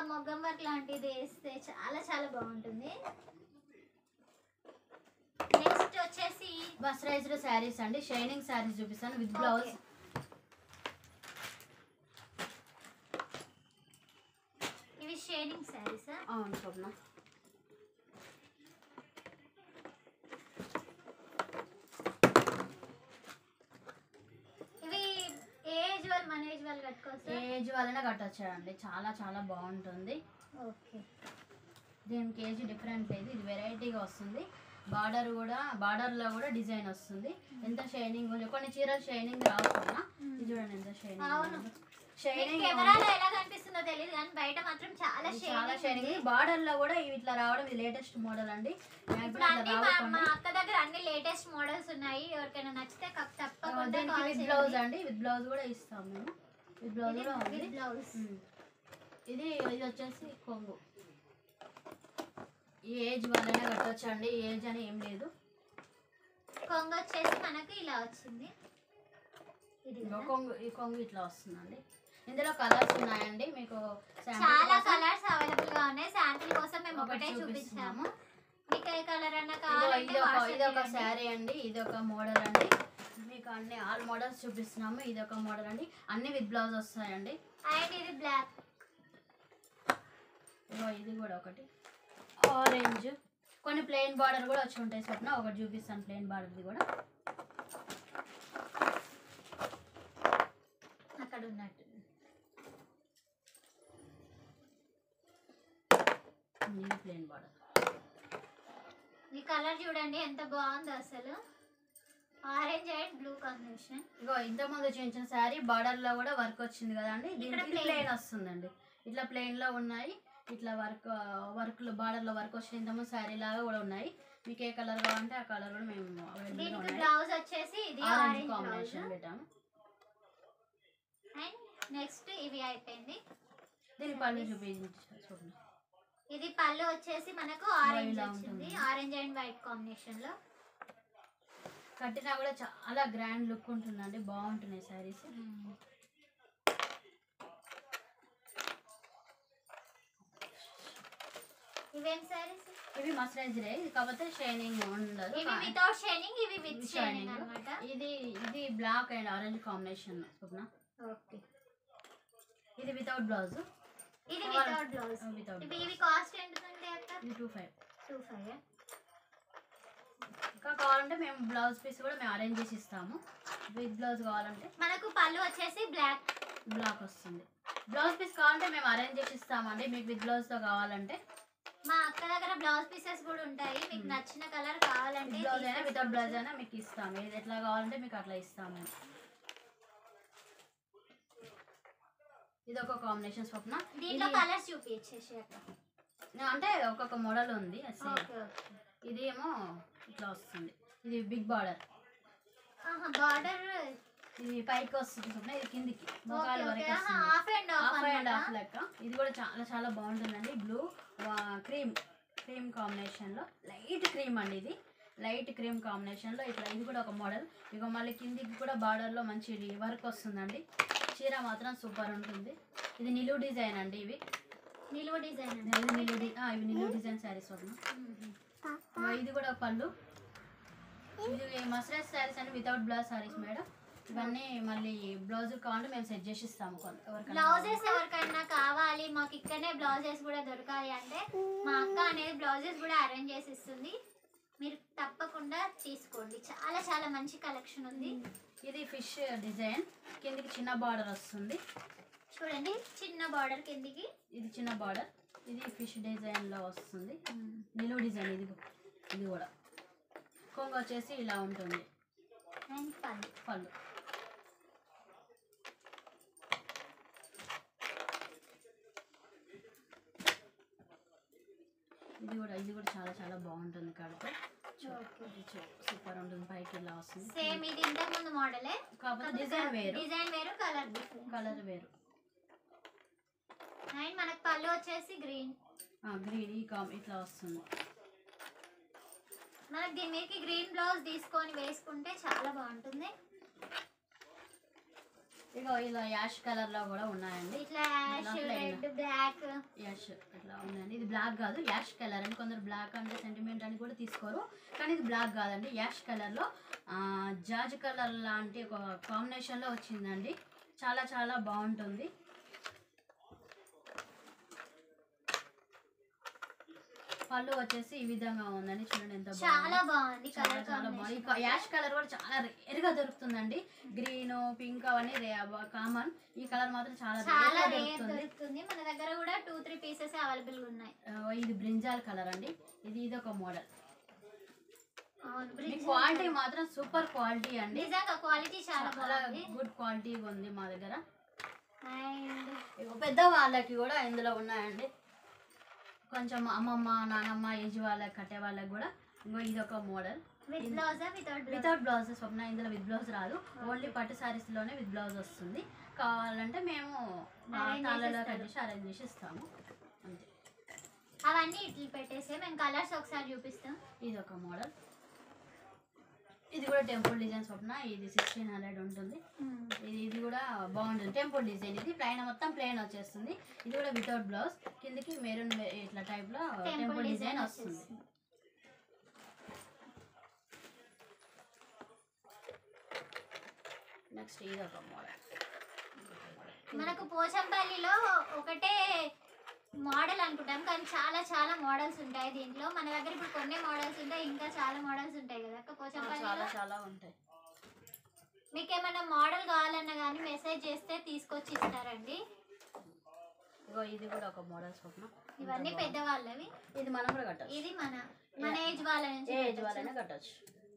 మొగ్గం work లాంటిది వేస్తే చాలా చాలా బాగుంటుంది నెక్స్ట్ వచ్చేసి మస్టరైజ్డ్ శారీస్ అండి షైనింగ్ శారీస్ చూపిస్తాను విత్ బ్లౌజ్ Okay. ఇవి షేడింగ్ శారీస్ అవును స్వప్న ఇవి ఏ ఏజ్ వాళ్ళు మన ఏజ్ వాళ్ళు కట్టుకోవచ్చు ఏ ఏజ్ వాళ్ళనే కట్టొచ్చాడండి చాలా చాలా బాగుంటుంది ఓకే దీనికి ఏజ్ డిఫరెంట్ లేదు ఇది వెరైటీగా వస్తుంది బార్డర్ కూడా బార్డర్ లో కూడా డిజైన్ వస్తుంది ఎంత షైనింగ్ ఉంది కొన్ని చీరలు షైనింగ్ రావుతున్నా ఇది చూడండి ఎంత అవును. షైనింగ్ షైనింగ్ కెమెరాలో ఎలా కనిపిస్తుందో తెలియదు కానీ బయట మాత్రం చాలా చాలా షేడింగ్ షైనింగ్ బార్డర్ లో కూడా ఇవి ఇట్లా రావడం ఇది లేటెస్ట్ మోడల్ అండి ఇప్పుడు అన్ని మా మా అక్క దగ్గర అన్ని లేటెస్ట్ మోడల్స్ ఉన్నాయి ఎవరికైనా నచ్చితే కప్- తప్పకుండా దీనికి కాల్ విత్ చేయండి. బ్లౌజ్ అండి విత్ బ్లౌజ్ కూడా ఇస్తాం మేము విత్ బ్లౌజ్ ఇది కూడా ఉంది with blouse. ఉమ్. ఇది ఇది వచ్చేసి కొంగు ఈ ఏజ్ వాళ్ళైనా కట్టొచ్చు అండి ఏజ్ అని ఏం లేదు కొంగు వచ్చేసి మనకి ఇలా వచ్చింది ఇది ఇంకో కదా. కొంగు ఈ కొంగు ఇట్లా వస్తుందండి ఇందులో కలర్స్ ఉన్నాయండి మీకు sample చాలా కోసం కలర్స్ అవైలబుల్ గా ఉన్నాయి శాంపిల్ కోసం మేము ఒకటి ఒకటే చూపిస్తున్నాము. చూపించాము మీకు ఏ కలర్ అన్నా ఇదిగో కావాలంటే ఇది ఒక WhatsApp ఇది ఒక చేయండి. శారీ అండి ఇది ఒక మోడల్ అండి మీకు అన్ని ఆల్ మోడల్స్ చూపిస్తున్నాము ఇది ఒక మోడల్ అండి అన్ని విత్ బ్లౌజ్ వస్తాయండి అండ్ ఇది బ్లాక్ ఇదిగో ఇది కూడా ఒకటి ఆరెంజ్ కొన్ని ప్లెయిన్ బార్డర్ కూడా వచ్చి ఉంటాయి స్వప్న ఒకటి చూపిస్తాను ప్లెయిన్ బార్డర్ది కూడా అక్కడ ఉన్నట్టు ఇది ప్లెయిన్ బార్డర్ ఈ కలర్ చూడండి ఎంత బాగుందో అసలు ఆరెంజ్ అండ్ బ్లూ కాంబినేషన్ ఇగో ఇంతకుముందు చూపించిన శారీ బార్డర్ లో కూడా వర్క్ వచ్చింది కదండి ఇక్కడ దీనికి plain. ప్లెయిన్ వస్తుందండి ఇట్లా ప్లెయిన్ లో ఉన్నాయి ఇట్లా వర్క్ వర్క్ లో బార్డర్ లో వర్క్ వచ్చిన ఇంతకుముందు శారీ లాగా కూడా ఉన్నాయి మీకు ఏ కలర్ కావాలంటే ఆ కలర్ కూడా మేము అవైలబుల్ దీనికి ఉన్నాయి బ్లౌజ్ వచ్చేసి ఇది ఆరెంజ్ ఆరెంజ్ బ్లౌజ్ కాంబినేషన్ పెట్టాము అండ్ నెక్స్ట్ ఇవి అయిపోయింది దీని పళ్ళు చూపించారు చూడండి ఇది పళ్ళు వచ్చేసి మనకు ఆరెంజ్ ఇలా వచ్చింది ఉంటుంది. ఆరెంజ్ అండ్ వైట్ కాంబినేషన్ లో కట్టినా కూడా చాలా గ్రాండ్ లుక్ ఉంటుందండి బాగుంటున్నాయి శారీస్ ఇవేం సారీస్ ఇవి మస్టరైజ్డ్ ఇది కాకపోతే షైనింగ్ ఉండదు ఇవి వితౌట్ షైనింగ్ ఇవి విత్ ఇది షైనింగ్ షైనింగ్ అన్నమాట ఇది ఇది black and orange combination Swapna okay ఇది వితౌట్ బ్లౌజ్ ఇది Cover. వితౌట్ బ్లౌజ్ వితౌట్ ఇవి ఇవి కాస్ట్ ఎంత ఉంది అక్క ఇది టూ ఫైవ్ టూ ఫైవ్ ఇంకా కావాలంటే మేము బ్లౌజ్ పీస్ కూడా మేము అరేంజ్ చేసి ఇస్తాము విత్ బ్లౌజ్ కావాలంటే మనకు పళ్ళు వచ్చేసి బ్లాక్ బ్లాక్ వస్తుంది బ్లౌజ్ పీస్ కావాలంటే మేము అరేంజ్ చేసి ఇస్తామండి మీకు విత్ బ్లౌజ్తో కావాలంటే మా అక్క దగ్గర బ్లౌజ్ పీసెస్ కూడా ఉంటాయి మీకు నచ్చిన కలర్ కావాలంటే విత్ బ్లౌజ్ అయినా వితౌట్ బ్లౌజ్ తీసేసుకోవచ్చు. అయినా మీకు ఇస్తాము ఏది ఎట్లా కావాలంటే మీకు అట్లా ఇస్తాము ఇది ఒక కాంబినేషన్ స్వప్న దీంట్లో ఇది- కలర్స్ చూపించేసి అక్క అంటే ఒక్కొక్క మోడల్ ఉంది same. ఓకే ఓకే ఇది ఏమో ఇట్లా వస్తుంది ఇది బిగ్ బార్డర్ బార్డర్ ఇది పైకి వస్తుంది స్వప్న ఇది కిందికి మోకాలు వరకు వస్తుంది half and half half and half అన్నమాట లెక్క ఇది కూడా చాలా చాలా బాగుంటుందండి బ్లూ క్రీమ్ క్రీమ్ కాంబినేషన్లో లైట్ క్రీమ్ అండి ఇది లైట్ క్రీమ్ కాంబినేషన్లో ఇట్లా ఇది కూడా ఒక మోడల్ ఇక మళ్ళీ కిందికి కూడా బార్డర్లో మంచి వర్క్ వస్తుందండి చీర మాత్రం సూపర్ ఉంటుంది ఇది నిలువు డిజైన్ అండి ఇవి నిలువ డిజైన్ ఇది నిలువు డి- ఆ, ఇవి నిలువు డిజైన్ శారీస్ వల్ల ఇది కూడా ఒక పళ్ళు ఇది మస్టరైజ్ శారీస్ అండి వితౌట్ బ్లౌజ్ శారీస్ మేడం ఇవన్నీ మళ్ళీ బ్లౌజ్ కావాలంటే మేము సెట్ చేసి ఇస్తాము కొంత ఎవరికైనా బ్లౌజెస్ ఎవరికైనా కావాలి మాకు ఇక్కడనే బ్లౌజెస్ కూడా దొరకాలి అంటే మా అక్క అనేది బ్లౌజెస్ కూడా అరేంజ్ చేసి ఇస్తుంది మీరు తప్పకుండా తీసుకోండి చాలా చాలా మంచి కలెక్షన్ ఉంది ఇది ఫిష్ డిజైన్ కిందికి చిన్న బార్డర్ వస్తుంది చూడండి చిన్న బార్డర్ కిందికి ఇది చిన్న బార్డర్ ఇది ఫిష్ డిజైన్ లో వస్తుంది నిలువు డిజైన్ ఇది ఇది కూడా కొంగ వచ్చేసి ఇలా ఉంటుంది అండ్ పళ్ళు పళ్ళు ఇది కూడా ఇది కూడా చాలా చాలా బాగుంటుంది కడితే సూపర్ ఉంటుంది పైకి ఇలా వస్తుంది సేమ్ ఇది ఇంతకు ముందు మోడలే కాకపోతే డిజైన్ వేరు డిజైన్ వేరు కలర్ డిఫరెంట్ కలర్ వేరు అండ్ మనకు పళ్ళు వచ్చేసి గ్రీన్ గ్రీన్ ఈ కామ్ ఇట్లా వస్తుంది మనకి దీని మీదకి గ్రీన్ బ్లౌజ్ తీసుకొని వేసుకుంటే చాలా బాగుంటుంది ఇక ఇలా యాష్ కలర్ లో కూడా ఉన్నాయండి ఇట్లా యాష్ దాంట్లో రెడ్ బ్లాక్ యాష్ ఇట్లా ఉందండి ఇది బ్లాక్ కాదు యాష్ కలర్ అండి కొందరు బ్లాక్ అంటే సెంటిమెంట్ అని కూడా తీసుకోరు కానీ ఇది బ్లాక్ కాదండి యాష్ కలర్లో జాజ్ కలర్ లాంటి ఒక కాంబినేషన్లో వచ్చిందండి చాలా చాలా బాగుంటుంది పళ్ళు వచ్చేసి ఈ విధంగా ఉందండి చూడండి ఎంత చాలా బాగుంది బాగుంది చాలా కలర్ చాలా బాగుంది ఈ యాష్ కలర్ కూడా చాలా రేర్గా దొరుకుతుందండి గ్రీన్ పింక్ అవన్నీ కామన్ ఈ కలర్ మాత్రం చాలా చాలా రేర్గా రేర్ దొరుకుతుంది దొరుకుతుంది మన దగ్గర కూడా టూ త్రీ పీసెస్ అవైలబుల్ ఉన్నాయి ఆ, ఇది బ్రింజాల్ కలర్ అండి ఇది ఇది ఒక మోడల్ అవును మీ bridge క్వాలిటీ మాత్రం సూపర్ క్వాలిటీ అండి నిజంగా క్వాలిటీ చాలా చాలా బాగుంది గుడ్ క్వాలిటీ ఉంది మా దగ్గర అండ్ ఇగో పెద్ద వాళ్ళకి కూడా ఇందులో ఉన్నాయండి కొంచెం అమ్మమ్మ నానమ్మ ఏజ్ వాళ్ళకి కట్టే వాళ్ళకి కూడా ఇంకో ఇది ఒక model with blouse without without blouse Swapna ఇందులో విత్ బ్లౌజ్ రాదు ఓన్లీ పట్టు సారీస్ లోనే విత్ బ్లౌజ్ వస్తుంది కావాలంటే మేము Arrange తాళ్ళలో చేసి కట్ చేసి అరేంజ్ చేసి ఇస్తాము అంతే అవన్నీ ఇట్లా పెట్టేసి మేము కలర్స్ ఒకసారి చూపిస్తాం ఇది ఒక మోడల్ ఇది కూడా టెంపుల్ డిజైన్ స్వప్న ఇది సిక్స్టీన్ హండ్రెడ్ ఉంటుంది ఇది ఇది కూడా బాగుంటుంది టెంపుల్ డిజైన్ ఇది ప్లైన్ మొత్తం ప్లెయిన్ వచ్చేస్తుంది ఇది కూడా వితౌట్ బ్లౌజ్ కిందకి మెరూన్ ఇట్లా టైప్ లో టెంపుల్ టెంపుల్ డిజైన్ డిజైన్ వస్తుంది వస్తుంది నెక్స్ట్ ఇది ఒక మోడల్ మనకు పోచంపల్లిలో ఒకటే మోడల్ అనుకుంటాం కానీ చాలా చాలా మోడల్స్ ఉంటాయి దీంట్లో మన దగ్గర ఇప్పుడు కొన్ని మోడల్స్ ఉంటాయి ఇంకా చాలా మోడల్స్ ఉంటాయి కదా అక్క చాలా పోచంపల్లిలో చాలా ఉంటాయి మీకు ఏమైనా మోడల్ కావాలన్నా కానీ మెసేజ్ చేస్తే తీసుకొచ్చి ఇస్తారండి ఇగో ఇది కూడా ఒక మోడల్ స్వప్న ఇవన్నీ పెద్దవాళ్ళవి ఇది మనం కూడా కట్టచ్చు ఇది మన మన ఏజ్ వాళ్ళ నుంచి ఏ ఏజ్ వాళ్ళైనా కట్టచ్చు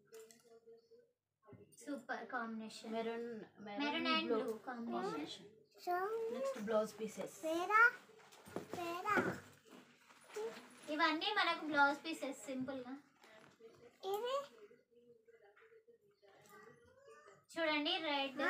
super combination maroon maroon and blue combination next blouse pieces ఇవన్నీ మనకు బ్లౌజ్ పీసెస్ సింపుల్ గా చూడండి రెడ్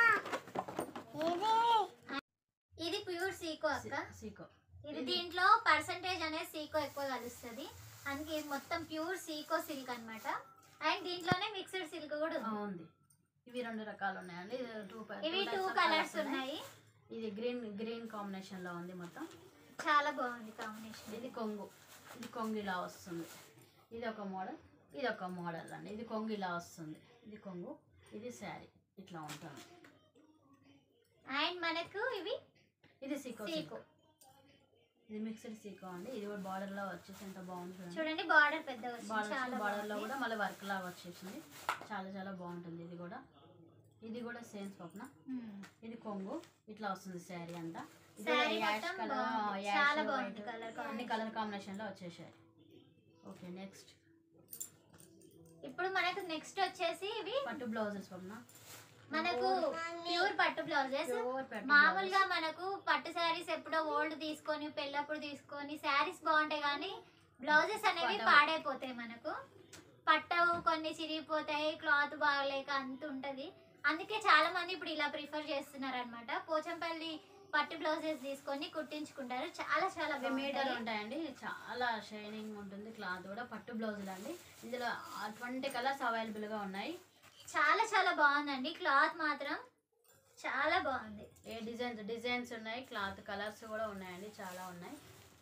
ఇది ప్యూర్ సీకో అక్క సీకో ఇది దీంట్లో పర్సంటేజ్ అనేది సీకో ఎక్కువ కలుస్తుంది అందుకే ఇది మొత్తం ప్యూర్ సీకో సిల్క్ అన్నమాట అండ్ దీంట్లోనే మిక్స్డ్ సిల్క్ కూడా ఆ, ఉంది ఉంది ఇవి రెండు రకాలు ఉన్నాయండి ఇది టూ ఇవి టూ కలర్స్ ఉన్నాయి ఇది గ్రీన్ గ్రీన్ కాంబినేషన్ లో ఉంది మొత్తం చాలా బాగుంది కాంబినేషన్ ఇది కొంగు ఇది కొంగు ఇలా వస్తుంది ఇది ఒక మోడల్ ఇది ఒక మోడల్ అండి ఇది కొంగు ఇలా వస్తుంది ఇది కొంగు ఇది శారీ ఇట్లా ఉంటుంది అండ్ మనకు ఇవి ఇది సీకో సీకో ఇది మిక్స్డ్ సీకో అండి ఇది కూడా బార్డర్ లో వచ్చేసి ఎంత బాగుంటుంది చూడండి బార్డర్ పెద్దగా వచ్చింది బార్డర్ చాలా బార్డర్ లో బాగుంది. కూడా మళ్ళీ వర్క్ లాగా వచ్చేసింది చాలా చాలా బాగుంటుంది ఇది కూడా ఇది కూడా సేమ్ స్వప్న Hmm. ఇది కొంగు ఇట్లా వస్తుంది శారీ అంతా ఇది శారీ కూడా యాష్ మొత్తం కలర్, బాగుంది. యాష్ చాలా వైట్ బాగుంది కలర్ అన్ని కాంబినేషన్. కలర్ కాంబినేషన్ లో వచ్చేసాయి ఓకే నెక్స్ట్ ఇప్పుడు మనకు నెక్స్ట్ వచ్చేసి ఇవి పట్టు బ్లౌజెస్ స్వప్న మనకు ప్యూర్ పట్టు బ్లౌజెస్ Pure పట్టు మామూలుగా మనకు పట్టు శారీస్ ఎప్పుడో ఓల్డ్ తీసుకొని పెళ్ళప్పుడు తీసుకొని శారీస్ బాగుంటాయి కానీ బ్లౌజెస్ అనేవి పట్టవు. పాడైపోతాయి మనకు పట్టవు కొన్ని చిరిగిపోతాయి క్లాత్ బాగలేక అంత ఉంటది అందుకే చాలా మంది ఇప్పుడు ఇలా ప్రిఫర్ చేస్తున్నారు అనమాట పోచంపల్లి పట్టు బ్లౌజెస్ తీసుకొని కుట్టించుకుంటారు చాలా చాలా ఇవి మీటర్ బాగుంటాయి ఉంటాయండి చాలా షైనింగ్ ఉంటుంది క్లాత్ కూడా పట్టు బ్లౌజులు అండి ఇందులో ట్వంటీ కలర్స్ అవైలబుల్ గా ఉన్నాయి చాలా చాలా బాగుందండి క్లాత్ మాత్రం చాలా బాగుంది ఏ డిజైన్స్ డిజైన్స్ ఉన్నాయి క్లాత్ కలర్స్ కూడా ఉన్నాయండి చాలా ఉన్నాయి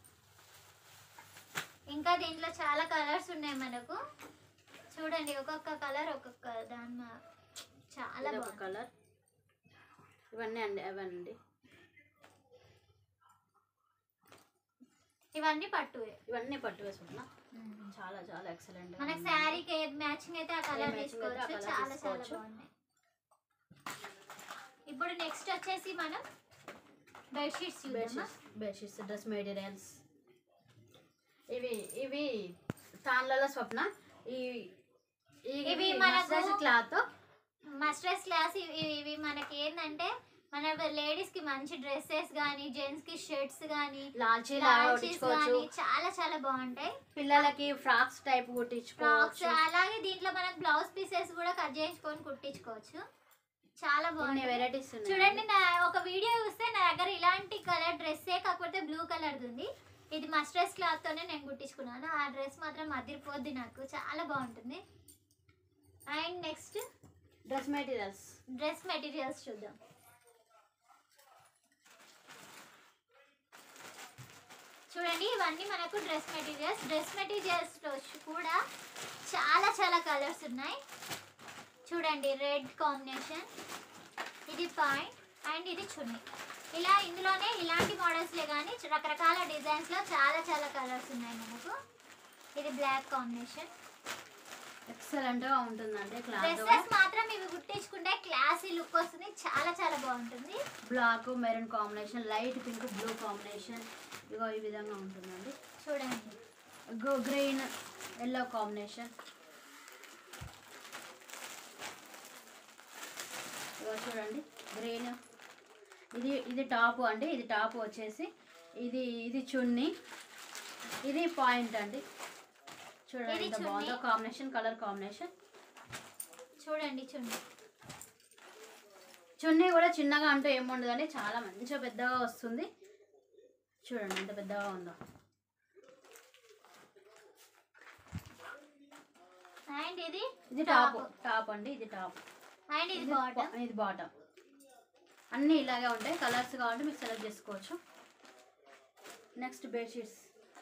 ఇంకా దీంట్లో చాలా కలర్స్ ఉన్నాయి మనకు చూడండి ఒక్కొక్క కలర్ ఒక్కొక్క దాని మా- చాలా ఇది ఒక బాగుంది కలర్ ఇవన్నీ అండి అవన్నీ ఇవన్నీ పట్టువే ఇవన్నీ పట్టు వేసుకుంటున్నా చాలా చాలా ఎక్సలెంట్ మనకి శారీకి ఏది మ్యాచింగ్ అయితే ఆ కలర్ matching అయితే ఆ తీసుకోవచ్చు colour చాలా చాలా తీసుకోవచ్చు. బాగున్నాయి ఇప్పుడు నెక్స్ట్ వచ్చేసి మనం బెడ్షీట్స్ చూద్దామా బెడ్షీట్స్ బెడ్షీట్స్ డ్రెస్ మెటీరియల్స్ ఇవి ఇవి తాన్లలో స్వప్న ఈ ఈ- ఇవి ఇవి మనకు- క్లాత్ మస్టర్స్ క్లాస్ ఇవి ఇవి మనకి ఏంటంటే మన లేడీస్ కి మంచి డ్రెస్సెస్ గానీ జెంట్స్ కి షర్ట్స్ గానీ లాల్చీ లాగా లాల్చీస్ కుట్టించుకోవచ్చు గానీ చాలా చాలా బాగుంటాయి పిల్లలకి ఫ్రాక్స్ టైప్ ఫ్రాక్స్ కుట్టించుకోవచ్చు అలాగే దీంట్లో మనకు బ్లౌజ్ పీసెస్ కూడా కట్ చేయించుకొని కుట్టించుకోవచ్చు చాలా కొన్ని బాగుంది వెరైటీస్ చూడండి నా ఒక వీడియో చూస్తే నా దగ్గర ఇలాంటి కలర్ డ్రెస్సే కాకపోతే బ్లూ కలర్ ఉంది ఇది మస్టర్స్ క్లాత్ తోనే నేను కుట్టించుకున్నాను ఆ డ్రెస్ మాత్రం అదిరిపోద్ది నాకు చాలా బాగుంటుంది and next dress materials dress materials చూద్దాం చూడండి ఇవన్నీ మనకు డ్రెస్ మెటీరియల్స్ డ్రెస్ మెటీరియల్స్ కూడా చాలా చాలా కలర్స్ ఉన్నాయి చూడండి రెడ్ కాంబినేషన్ ఇది పాయింట్ అండ్ ఇది చున్నీ ఇలా ఇందులోనే ఇలాంటి మోడల్స్లే కానీ రకరకాల డిజైన్స్లో చాలా చాలా కలర్స్ ఉన్నాయి మనకు ఇది బ్లాక్ కాంబినేషన్ ఎక్సలెంట్ గా ఉంటుందండి క్లాత్ డ్రెస్సెస్ మాత్రం ఇవి కుట్టించుకుంటే క్లాసీ లుక్ వస్తుంది చాలా చాలా బాగుంటుంది black maroon combination light pink blue combination ఇగో ఈ విధంగా ఉంటుందండి చూడండి గ్రీన్ ఎల్లో కాంబినేషన్ ఇగో చూడండి గ్రీన్ ఇది ఇది టాప్ అండి ఇది టాప్ వచ్చేసి ఇది ఇది చున్నీ ఇది పాయింట్ అండి చూడండి ఇది ఎంత చున్నీ. బాగుందో కాంబినేషన్ కలర్ కాంబినేషన్ చూడండి చున్నీ చున్నీ కూడా చిన్నగా అంటూ ఏముండదండి చాలా మంచిగా పెద్దగా వస్తుంది చూడండి ఎంత పెద్దగా ఉందో అండ్ ఇది ఇది టాప్ టాప్ అండి ఇది టాప్ అండ్ ఇది ఇది బాటమ్ బా- ఇది బాటమ్ అన్నీ ఇలాగే ఉంటాయి కలర్స్ కావాలంటే మీకు సెలెక్ట్ చేసుకోవచ్చు నెక్స్ట్ బెడ్షీట్స్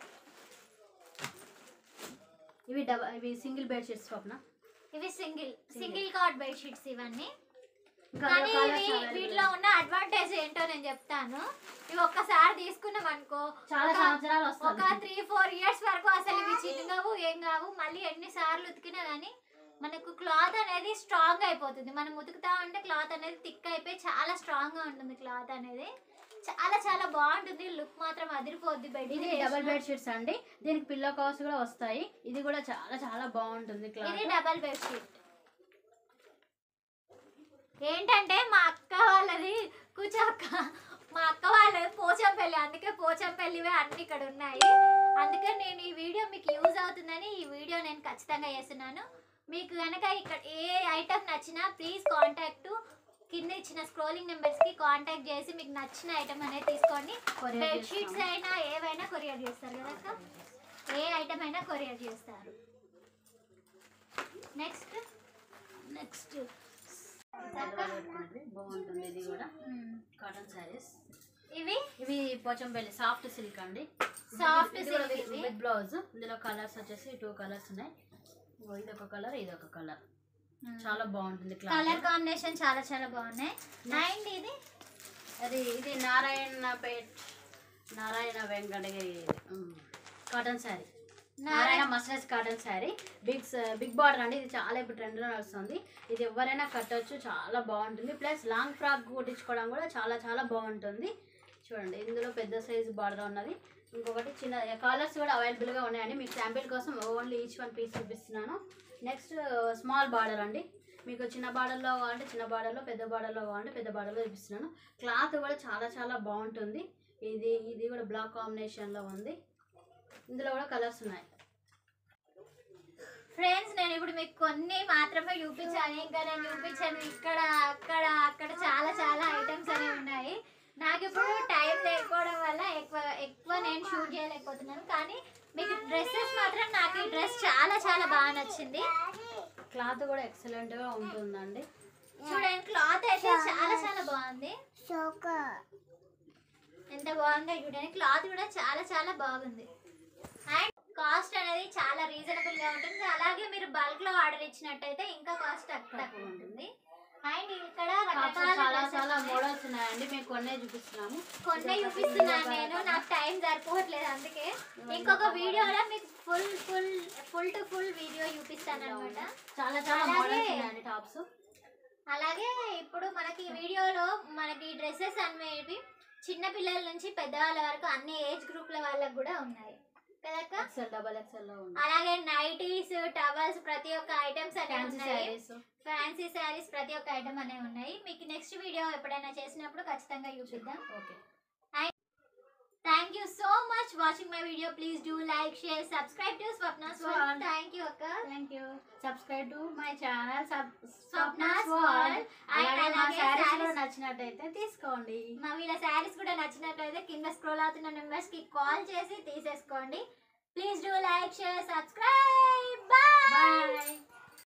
ఇవి డబ ఇవి సింగిల్ బెడ్షీట్స్ స్వప్న ఇవి single single card bed sheets ఇవన్నీ ఇంకా కానీ colours ఇవి available. వీటిలో ఉన్న అడ్వాంటేజ్ ఏంటో నేను చెప్తాను ఇవి ఒక్కసారి తీసుకున్నాం అనుకో చాలా ఒక- సంవత్సరాలు ఒక వస్తుంది త్రీ ఫోర్ ఇయర్స్ వరకు అసలు ఇవి చిన్నగావు ఏం కావు మళ్ళీ ఎన్ని సార్లు ఉతికినా కానీ మనకు క్లాత్ అనేది స్ట్రాంగ్ అయిపోతుంది మనం ఉతుకుతా ఉంటే క్లాత్ అనేది థిక్ అయిపోయి చాలా స్ట్రాంగ్ గా ఉంటుంది క్లాత్ అనేది చాలా చాలా బాగుంటుంది లుక్ మాత్రం అదిరిపోద్ది బెడ్ ఇది డబల్ బెడ్ షీట్స్ అండి దీనికి పిల్లో కవర్స్ కూడా వస్తాయి ఇది కూడా చాలా చాలా బాగుంటుంది ఇది క్లాత్ డబల్ బెడ్ షీట్ ఏంటంటే మా అక్క వాళ్ళది కూర్చో అక్క మా అక్క వాళ్ళది పోచంపల్లి అందుకే పోచంపల్లివే అన్ని ఇక్కడ ఉన్నాయి అందుకే నేను ఈ వీడియో మీకు యూజ్ అవుతుందని ఈ వీడియో నేను ఖచ్చితంగా చేస్తున్నాను మీకు కనుక ఇక్కడ ఏ ఐటమ్ నచ్చినా ప్లీజ్ కాంటాక్ట్ కింద ఇచ్చిన స్క్రోలింగ్ నెంబర్స్కి కాంటాక్ట్ చేసి మీకు నచ్చిన ఐటమ్ అనేది తీసుకోండి Courier బెడ్ షీట్స్ చేస్తాము. అయినా ఏవైనా కొరియర్ చేస్తారు కదా అక్క ఏ ఐటమ్ అయినా కొరియర్ చేస్తారు నెక్స్ట్ నెక్స్ట్ బాగుంటుంది ఇది కూడా కాటన్ శారీస్ ఇవి ఇవి పోచంపల్లి సాఫ్ట్ సిల్క్ అండి Soft ఇది కూడా silk విత్- ఇవి. విత్ బ్లౌజ్ ఇందులో కలర్స్ వచ్చేసి టూ కలర్స్ ఉన్నాయి ఇగో ఇది ఒక కలర్ ఇది ఒక కలర్ చాలా బాగుంటుంది కలర్ క్లాత్ కాంబినేషన్ చాలా చాలా బాగున్నాయి అండ్ ఇది అది ఇది నారాయణపేట్ నారాయణ వెంకటగిరి ఉమ్, కాటన్ శారీ నారాయణ మస్టర్స్ కాటన్ శారీ బిగ్ స- బిగ్ బార్డర్ అండి ఇది చాలా ఇప్పుడు ట్రెండ్లో నడుస్తుంది ఇది ఎవరైనా కట్టొచ్చు చాలా బాగుంటుంది ప్లస్ లాంగ్ ఫ్రాక్ కుట్టించుకోవడం కూడా చాలా చాలా బాగుంటుంది చూడండి ఇందులో పెద్ద సైజు బార్డర్ ఉన్నది ఇంకొకటి చిన్న కలర్స్ కూడా అవైలబుల్గా ఉన్నాయండి మీకు శాంపిల్ కోసం ఓన్లీ ఈచ్ వన్ పీస్ చూపిస్తున్నాను నెక్స్ట్ స్మాల్ బార్డర్ అండి మీకు చిన్న బార్డర్లో కావాలంటే చిన్న బార్డర్లో పెద్ద బార్డర్లో కావాలంటే పెద్ద బార్డర్లో చూపిస్తున్నాను క్లాత్ కూడా చాలా చాలా బాగుంటుంది ఇది ఇది కూడా బ్లాక్ కాంబినేషన్లో ఉంది ఇందులో కూడా కలర్స్ ఉన్నాయి ఫ్రెండ్స్ నేను ఇప్పుడు మీకు కొన్ని మాత్రమే చూపించాను ఇంకా నేను చూపించాను ఇక్కడ అక్కడ అక్కడ చాలా చాలా ఐటమ్స్ అనేవి ఉన్నాయి నాకు ఇప్పుడు టైం లేకపోవడం వల్ల ఎక్కువ ఎక్కువ నేను షూట్ చేయలేకపోతున్నాను కానీ మీకు డ్రెస్సెస్ మాత్రం నాకు ఈ డ్రెస్ చాలా చాలా బాగా నచ్చింది క్లాత్ కూడా ఎక్సలెంట్గా ఉంటుందండి చూడండి క్లాత్ అయితే చాలా చాలా బాగుంది ఎంత బాగుందో చూడండి క్లాత్ కూడా చాలా చాలా బాగుంది అండ్ కాస్ట్ అనేది చాలా రీజనబుల్ గా ఉంటుంది అలాగే మీరు బల్క్ లో ఆర్డర్ ఇచ్చినట్టయితే ఇంకా కాస్ట్ తక్కువ తక్కువ ఉంటుంది అండ్ ఇక్కడ టాప్స్ రకరకాల చాలా dresses చాలా ఉన్నాయి. మోడల్స్ ఉన్నాయండి మేము కొన్నే చూపిస్తున్నాము కొన్ని చూపిస్తున్నాను నేను నాకు టైం సరిపోవట్లేదు అందుకే ఇంకొక వీడియోలో మీకు full full full to full video చూపిస్తాను అనమాట చాలా చాలా అలాగే- మోడల్స్ ఉన్నాయండి టాప్స్ అలాగే ఇప్పుడు మనకి ఈ వీడియోలో మనకి డ్రెస్సెస్ అనేవి చిన్న పిల్లల నుంచి పెద్దవాళ్ళ వరకు అన్ని ఏజ్ గ్రూప్ల వాళ్ళకి కూడా ఉన్నాయి కదక్క ఎక్సెల్ డబల్ ఎక్సెల్ లో ఉంది అలాగే నైటీస్ టవల్స్ ప్రతి ఒక్క ఐటమ్స్ అనేవి ఫ్యాన్సీ ఉన్నాయి శారీస్ ఫ్యాన్సీ శారీస్ ప్రతి ఒక్క ఐటమ్ అనేవి ఉన్నాయి మీకు నెక్స్ట్ వీడియో ఎప్పుడైనా చేసినప్పుడు ఖచ్చితంగా చూపిద్దాం okay thank you so much watching my video please do like share subscribe to Swapna's Swan. World thank you అక్క thank you subscribe to my channel Swapna's Swapna's world అలాగే మా అలాగే శారీస్ sarees- కూడా నచ్చినట్టయితే తీసుకోండి మా వీళ్ళ శారీస్ కూడా నచ్చినట్లయితే కింద స్క్రోల్ అవుతున్న నెంబర్స్ కి కాల్ చేసి తీసేసుకోండి please do like share subscribe